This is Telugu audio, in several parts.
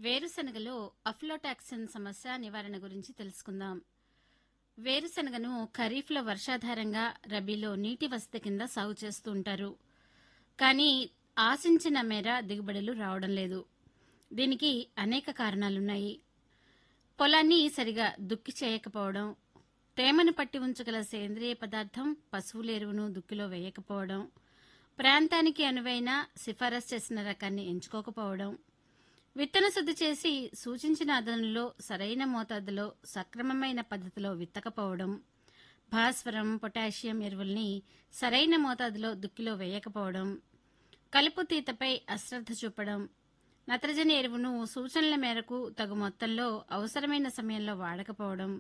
వేరుశనగలో అఫ్లోటాక్సిన్ సమస్య నివారణ గురించి తెలుసుకుందాం వేరుశనగను ఖరీఫ్లో వర్షాధారంగా రబీలో నీటి వసతి కింద సాగు చేస్తూ ఉంటారు కానీ ఆశించిన మేర దిగుబడులు రావడం లేదు దీనికి అనేక కారణాలున్నాయి పొలాన్ని సరిగా దుక్కి చేయకపోవడం తేమను పట్టి ఉంచగల సేంద్రియ పదార్థం పశువుల ఎరువును దుక్కిలో వేయకపోవడం ప్రాంతానికి అనువైన సిఫారసు చేసిన రకాన్ని ఎంచుకోకపోవడం విత్తన శుద్ధి చేసి సూచించిన అదనంలో సరైన మోతాదులో సక్రమమైన పద్ధతిలో విత్తకపోవడం భాస్వరం పొటాషియం ఎరువుల్ని సరైన మోతాదులో దుక్కిలో వేయకపోవడం కలుపు తీతపై అశ్రద్ధ చూపడం నత్రజని ఎరువును సూచనల మేరకు తగు మొత్తంలో అవసరమైన సమయంలో వాడకపోవడం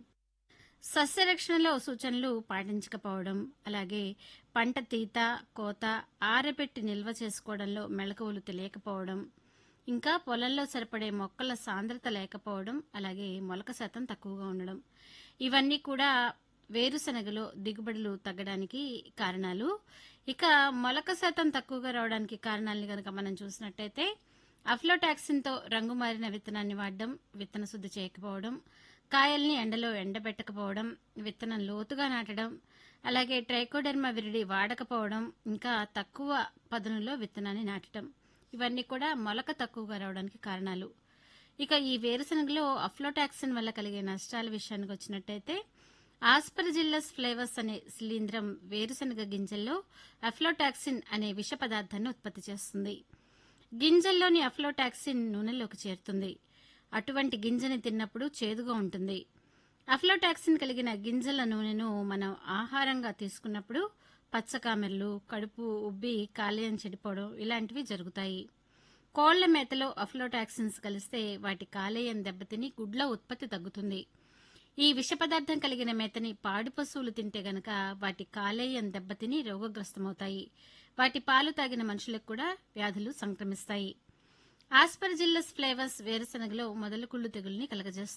సస్యరక్షణలో సూచనలు పాటించకపోవడం అలాగే పంట తీత కోత ఆరబెట్టి నిల్వ చేసుకోవడంలో మెళకువలు తెలియకపోవడం ఇంకా పొలంలో సరిపడే మొక్కల సాంద్రత లేకపోవడం అలాగే మొలక శాతం తక్కువగా ఉండడం ఇవన్నీ కూడా వేరుశనగలో దిగుబడులు తగ్గడానికి కారణాలు ఇక మొలక శాతం తక్కువగా రావడానికి కారణాలని కనుక మనం చూసినట్టయితే అఫ్లోటాక్సిన్తో రంగు మారిన విత్తనాన్ని వాడడం విత్తన శుద్ధి చేయకపోవడం కాయల్ని ఎండలో ఎండబెట్టకపోవడం విత్తనం లోతుగా నాటడం అలాగే ట్రైకోడెర్మా విరిడి వాడకపోవడం ఇంకా తక్కువ పదునులో విత్తనాన్ని నాటడం ఇవన్నీ కూడా మొలక తక్కువగా రావడానికి కారణాలు ఇక ఈ వేరుశనగలో అఫ్లోటాక్సిన్ వల్ల కలిగే నష్టాల విషయానికి వచ్చినట్టయితే ఆస్పర్జిల్లస్ ఫ్లేవర్స్ అనే శిలీంధ్రం వేరుశనగ గింజల్లో అఫ్లోటాక్సిన్ అనే విష పదార్థాన్ని ఉత్పత్తి చేస్తుంది గింజల్లోని అఫ్లోటాక్సిన్ నూనెలోకి చేరుతుంది అటువంటి గింజని తిన్నప్పుడు చేదుగా ఉంటుంది అఫ్లోటాక్సిన్ కలిగిన గింజల నూనెను మనం ఆహారంగా తీసుకున్నప్పుడు పచ్చకామెర్లు కడుపు ఉబ్బి కాలేయం చెడిపోవడం ఇలాంటివి జరుగుతాయి కోళ్ల మేతలో అఫ్లోటాక్సిన్స్ కలిస్తే వాటి కాలేయం దెబ్బతిని గుడ్ల ఉత్పత్తి తగ్గుతుంది ఈ విష పదార్థం కలిగిన మేతని పాడి పశువులు తింటే గనక వాటి కాలేయం దెబ్బతిని రోగగ్రస్తమవుతాయి వాటి పాలు తాగిన మనుషులకు కూడా వ్యాధులు సంక్రమిస్తాయి ఆస్పర్జిల్లస్ ఫ్లేవర్స్ వేరుశనగలో మొదలు కుళ్ళు తెగుల్ని కలగజేస్తుంది